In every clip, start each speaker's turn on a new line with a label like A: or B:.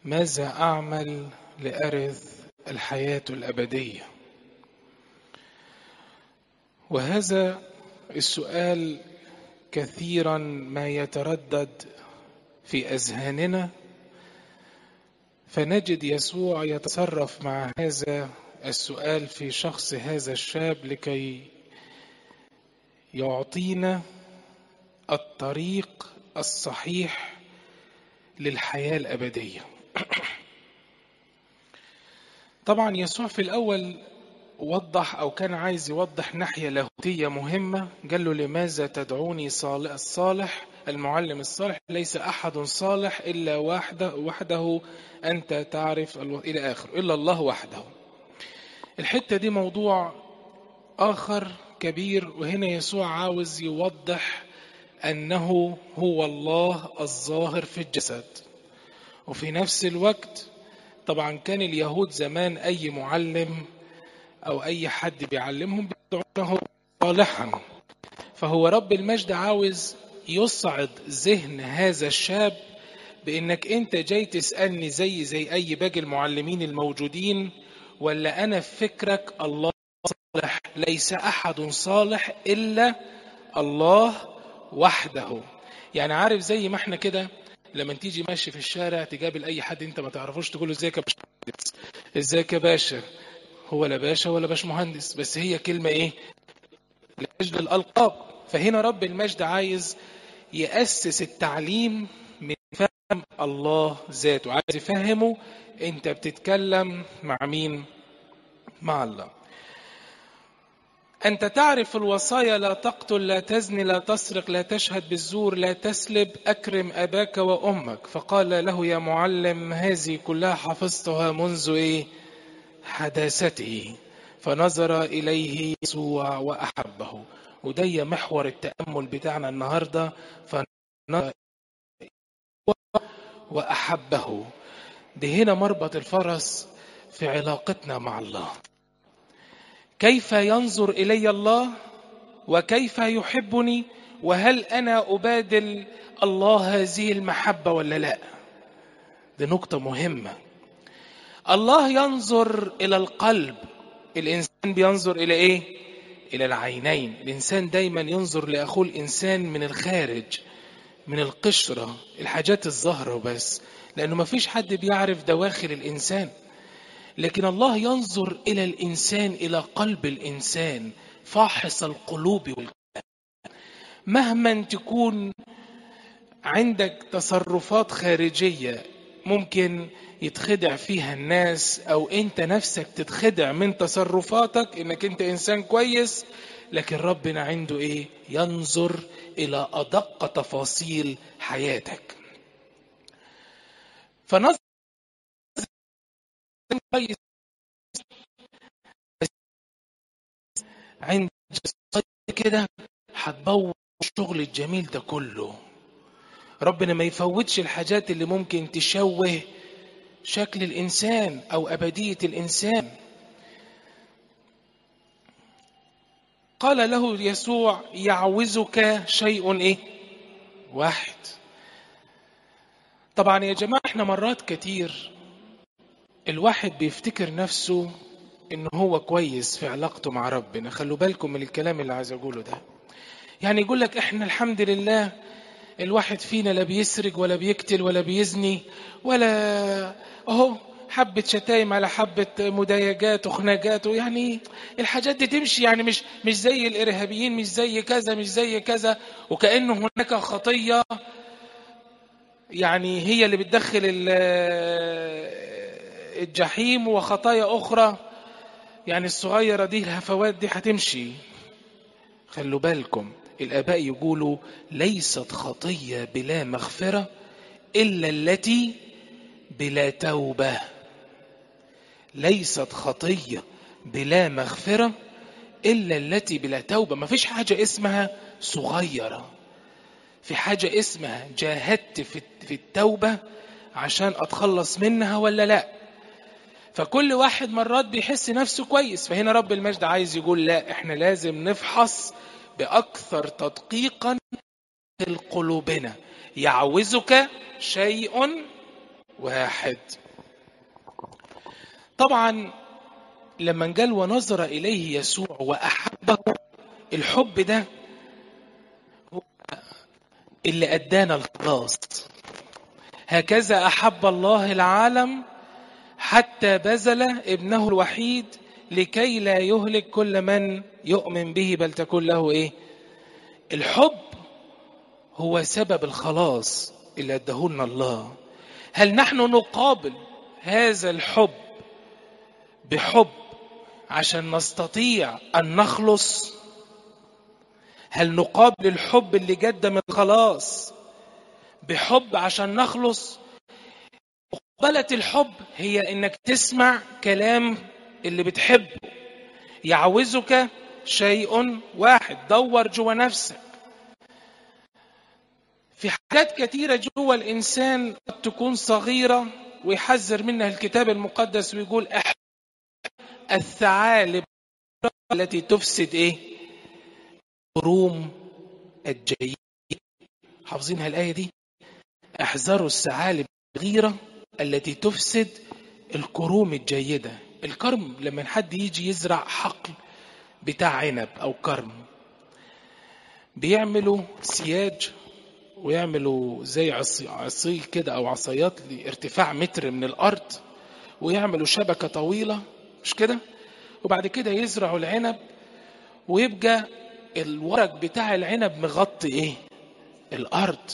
A: ماذا أعمل لأرث الحياة الأبدية وهذا السؤال كثيرا ما يتردد في أذهاننا فنجد يسوع يتصرف مع هذا السؤال في شخص هذا الشاب لكي يعطينا الطريق الصحيح للحياة الأبدية طبعا يسوع في الأول وضح أو كان عايز يوضح ناحية لاهوتية مهمة قال له لماذا تدعوني صالح الصالح المعلم الصالح ليس أحد صالح إلا وحده, وحده أنت تعرف إلى آخر إلا الله وحده الحتة دي موضوع آخر كبير وهنا يسوع عاوز يوضح أنه هو الله الظاهر في الجسد وفي نفس الوقت طبعا كان اليهود زمان أي معلم أو أي حد بيعلمهم بيدعونه صالحا فهو رب المجد عاوز يصعد ذهن هذا الشاب بانك انت جاي تسالني زي زي اي باقي المعلمين الموجودين ولا انا في فكرك الله صالح ليس احد صالح الا الله وحده يعني عارف زي ما احنا كده لما تيجي ماشي في الشارع تقابل اي حد انت ما تعرفوش تقول له ازيك يا باشمهندس ازيك يا باشا هو لا باشا ولا باش مهندس بس هي كلمه ايه لاجل الالقاب فهنا رب المجد عايز يأسس التعليم من فهم الله ذاته عايز يفهمه انت بتتكلم مع مين مع الله أنت تعرف الوصايا لا تقتل لا تزني لا تسرق لا تشهد بالزور لا تسلب أكرم أباك وأمك فقال له يا معلم هذه كلها حفظتها منذ إيه حداثته فنظر إليه يسوع وأحبه وده محور التأمل بتاعنا النهاردة فنظر وأحبه ده هنا مربط الفرس في علاقتنا مع الله كيف ينظر إلي الله وكيف يحبني وهل أنا أبادل الله هذه المحبة ولا لا دي نقطة مهمة الله ينظر إلى القلب الإنسان بينظر إلى إيه إلى العينين الإنسان دايما ينظر لأخوه الإنسان من الخارج من القشرة الحاجات الظاهرة وبس لأنه ما فيش حد بيعرف دواخل الإنسان لكن الله ينظر إلى الإنسان إلى قلب الإنسان فاحص القلوب والقلب مهما تكون عندك تصرفات خارجية ممكن يتخدع فيها الناس أو أنت نفسك تتخدع من تصرفاتك إنك أنت إنسان كويس لكن ربنا عنده إيه ينظر إلى أدق تفاصيل حياتك فنظر كويس عند كده هتبوظ الشغل الجميل ده كله ربنا ما يفوتش الحاجات اللي ممكن تشوه شكل الإنسان أو أبدية الإنسان قال له يسوع يعوزك شيء إيه واحد طبعا يا جماعة احنا مرات كتير الواحد بيفتكر نفسه ان هو كويس في علاقته مع ربنا خلوا بالكم من الكلام اللي عايز اقوله ده يعني يقول لك احنا الحمد لله الواحد فينا لا بيسرق ولا بيقتل ولا بيزني ولا اهو حبة شتايم على حبة مضايقات وخناقات يعني الحاجات دي تمشي يعني مش مش زي الإرهابيين مش زي كذا مش زي كذا وكأنه هناك خطية يعني هي اللي بتدخل الجحيم وخطايا أخرى يعني الصغيرة دي الهفوات دي هتمشي خلوا بالكم الآباء يقولوا ليست خطية بلا مغفرة إلا التي بلا توبة ليست خطية بلا مغفرة إلا التي بلا توبة ما فيش حاجة اسمها صغيرة في حاجة اسمها جاهدت في التوبة عشان أتخلص منها ولا لا فكل واحد مرات بيحس نفسه كويس فهنا رب المجد عايز يقول لا احنا لازم نفحص بأكثر تدقيقا قلوبنا يعوزك شيء واحد طبعا لما قال ونظر إليه يسوع وأحبه الحب ده هو اللي أدانا الخلاص هكذا أحب الله العالم حتى بذل ابنه الوحيد لكي لا يهلك كل من يؤمن به بل تكون له ايه الحب هو سبب الخلاص اللي ادهولنا الله هل نحن نقابل هذا الحب بحب عشان نستطيع ان نخلص هل نقابل الحب اللي قدم الخلاص بحب عشان نخلص مقابلة الحب هي انك تسمع كلام اللي بتحبه يعوزك شيء واحد دور جوا نفسك في حاجات كتيرة جوا الإنسان قد تكون صغيرة ويحذر منها الكتاب المقدس ويقول احب الثعالب التي تفسد ايه كروم الجيد حافظينها الآية دي احذروا الثعالب الصغيرة التي تفسد الكروم الجيدة الكرم لما حد يجي يزرع حقل بتاع عنب أو كرم بيعملوا سياج ويعملوا زي عصي عصيل كده أو عصايات لارتفاع متر من الأرض ويعملوا شبكة طويلة مش كده وبعد كده يزرعوا العنب ويبقى الورق بتاع العنب مغطي ايه الارض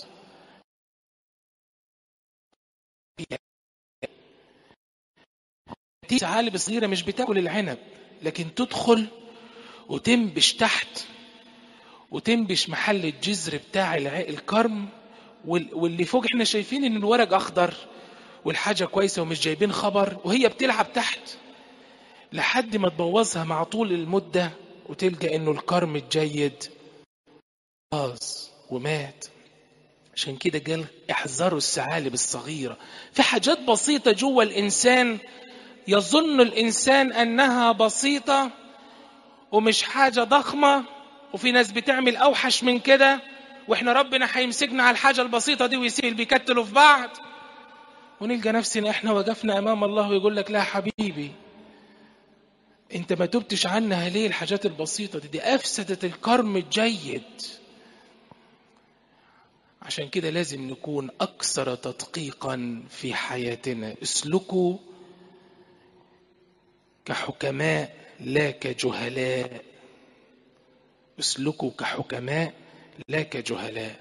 A: دي ثعالب صغيرة مش بتاكل العنب لكن تدخل وتنبش تحت وتنبش محل الجذر بتاع الع- الكرم وال- واللي فوق احنا شايفين ان الورق اخضر والحاجة كويسة ومش جايبين خبر وهي بتلعب تحت لحد ما تبوظها مع طول المدة وتلقى انه الكرم الجيد باظ ومات عشان كده قال احذروا الثعالب الصغيرة في حاجات بسيطة جوه الإنسان يظن الإنسان أنها بسيطة ومش حاجة ضخمة وفي ناس بتعمل أوحش من كده وإحنا ربنا هيمسكنا على الحاجة البسيطة دي ويسيب اللي بيكتلوا في بعض ونلقى نفسنا إحنا وقفنا أمام الله ويقول لك لا حبيبي أنت ما تبتش عنها ليه الحاجات البسيطة دي دي أفسدت الكرم الجيد عشان كده لازم نكون أكثر تدقيقا في حياتنا اسلكوا كحكماء لا كجهلاء اسلكوا كحكماء لا كجهلاء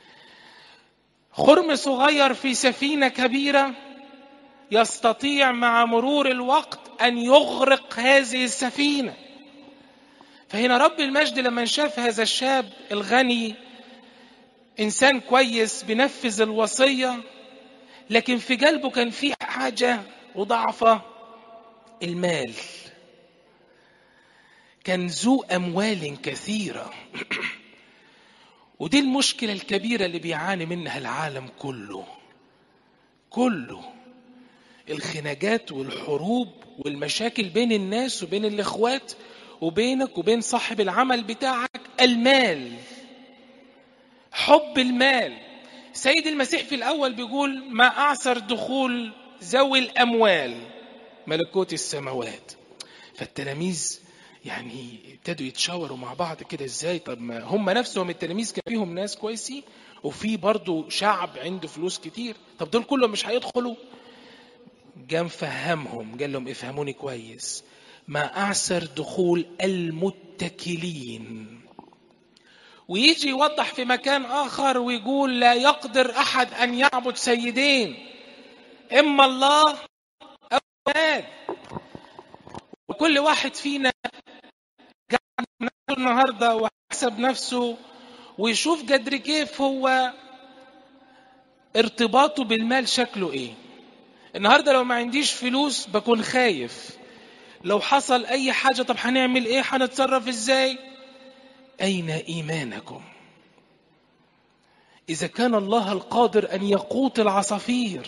A: خرم صغير في سفينة كبيرة يستطيع مع مرور الوقت أن يغرق هذه السفينة فهنا رب المجد لما شاف هذا الشاب الغني إنسان كويس بنفذ الوصية لكن في قلبه كان في حاجة وضعفة المال كان ذو أموال كثيرة ودي المشكلة الكبيرة اللي بيعاني منها العالم كله كله الخناقات والحروب والمشاكل بين الناس وبين الإخوات وبينك وبين صاحب العمل بتاعك المال حب المال سيد المسيح في الأول بيقول ما أعثر دخول ذوي الأموال ملكوت السماوات فالتلاميذ يعني ابتدوا يتشاوروا مع بعض كده ازاي طب ما هم نفسهم التلاميذ كان فيهم ناس كويسين وفي برضه شعب عنده فلوس كتير طب دول كلهم مش هيدخلوا جام فهمهم قال لهم افهموني كويس ما أعسر دخول المتكلين ويجي يوضح في مكان آخر ويقول لا يقدر أحد أن يعبد سيدين إما الله أو المال وكل واحد فينا قاعد نفسه النهارده وحسب نفسه ويشوف قدر كيف هو ارتباطه بالمال شكله ايه النهارده لو ما عنديش فلوس بكون خايف لو حصل اي حاجه طب هنعمل ايه هنتصرف ازاي اين ايمانكم اذا كان الله القادر ان يقوت العصافير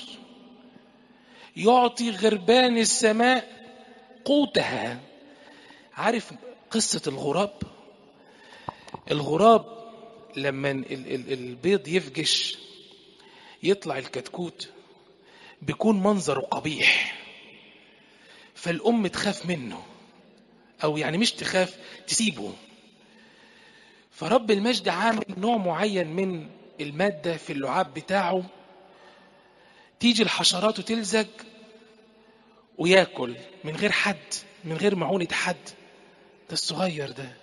A: يعطي غربان السماء قوتها عارف قصة الغراب الغراب لما ال- ال- البيض يفجش يطلع الكتكوت بيكون منظره قبيح فالأم تخاف منه أو يعني مش تخاف تسيبه فرب المجد عامل نوع معين من المادة في اللعاب بتاعه تيجي الحشرات وتلزج وياكل من غير حد من غير معونة حد ده الصغير ده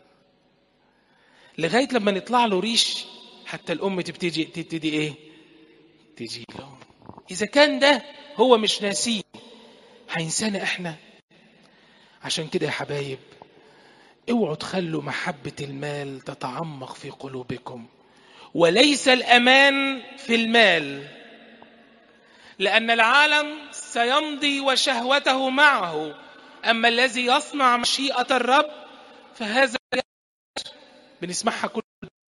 A: لغاية لما يطلع له ريش حتى الأم تبتدي تبتدي إيه؟ تجي له إذا كان ده هو مش ناسيه هينسانا إحنا عشان كده يا حبايب اوعوا تخلوا محبة المال تتعمق في قلوبكم وليس الأمان في المال لأن العالم سيمضي وشهوته معه أما الذي يصنع مشيئة الرب فهذا بنسمعها كل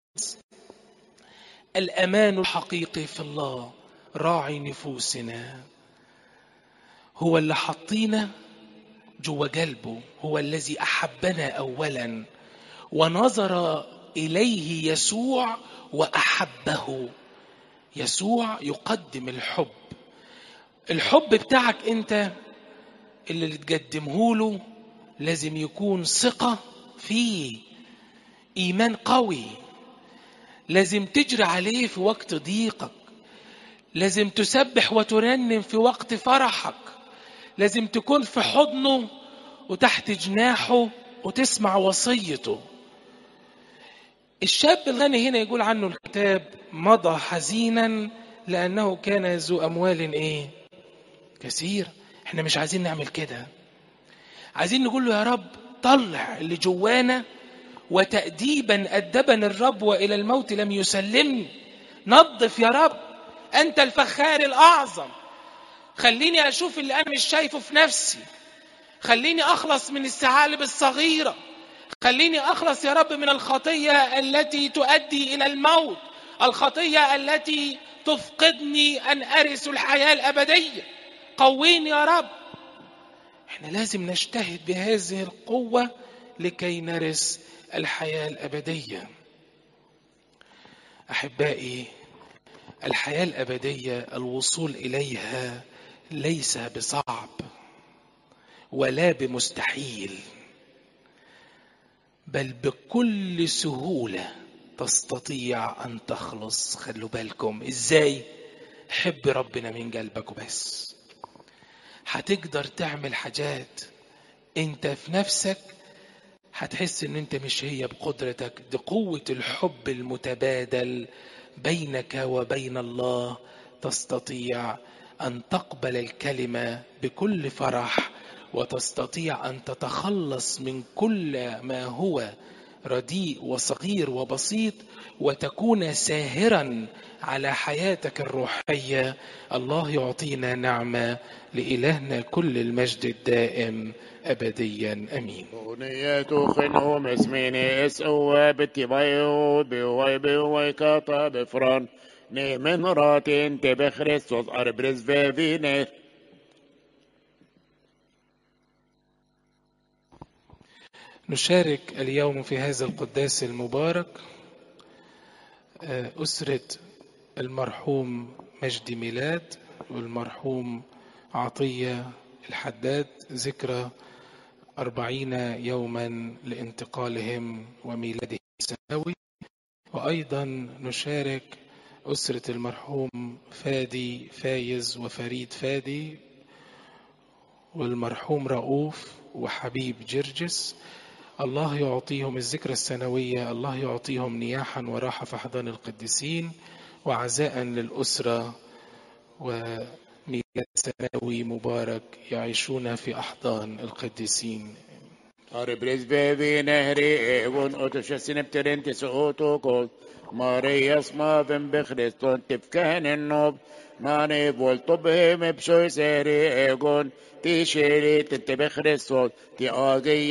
A: الأمان الحقيقي في الله راعي نفوسنا هو اللي حطينا جوا قلبه هو الذي أحبنا أولا ونظر إليه يسوع وأحبه يسوع يقدم الحب الحب بتاعك أنت اللي تقدمه له لازم يكون ثقة فيه إيمان قوي لازم تجري عليه في وقت ضيقك لازم تسبح وترنم في وقت فرحك لازم تكون في حضنه وتحت جناحه وتسمع وصيته الشاب الغني هنا يقول عنه الكتاب مضى حزينا لأنه كان ذو أموال إيه كثير احنا مش عايزين نعمل كده عايزين نقول له يا رب طلع اللي جوانا وتأديبا أدبني الرب وإلى الموت لم يسلمني نظف يا رب أنت الفخار الأعظم خليني أشوف اللي أنا مش شايفه في نفسي خليني أخلص من الثعالب الصغيرة خليني أخلص يا رب من الخطية التي تؤدي إلى الموت الخطية التي تفقدني أن أرث الحياة الأبدية قويني يا رب احنا لازم نجتهد بهذه القوة لكي نرث الحياة الأبدية أحبائي الحياة الأبدية الوصول إليها ليس بصعب ولا بمستحيل بل بكل سهولة تستطيع أن تخلص خلوا بالكم إزاي حب ربنا من قلبك وبس هتقدر تعمل حاجات انت في نفسك هتحس ان انت مش هي بقدرتك دي قوة الحب المتبادل بينك وبين الله تستطيع ان تقبل الكلمة بكل فرح وتستطيع ان تتخلص من كل ما هو رديء وصغير وبسيط وتكون ساهرا على حياتك الروحية الله يعطينا نعمة لإلهنا كل المجد الدائم أبديا أمين
B: ونية خنهم اسميني اسقوا بتبايو بواي بواي كاتا بفران ني من راتين تبخريستوس أربرز فيني
A: نشارك اليوم في هذا القداس المبارك أسرة المرحوم مجدي ميلاد والمرحوم عطية الحداد ذكرى أربعين يوما لانتقالهم وميلادهم السنوي وأيضا نشارك أسرة المرحوم فادي فايز وفريد فادي والمرحوم رؤوف وحبيب جرجس الله يعطيهم الذكرى السنوية الله يعطيهم نياحا وراحة في أحضان القديسين وعزاء للأسرة وميلاد سنوي مبارك يعيشون في أحضان القديسين
B: أربرز بيبي نهري ايغون اوتوش سنبترين تسعوتوكوز ماري اسما بن بخريستون تفكهن النوب ماني بولطبهم بشوي سيري ايغون تيشيري تتبخريستون تي آغي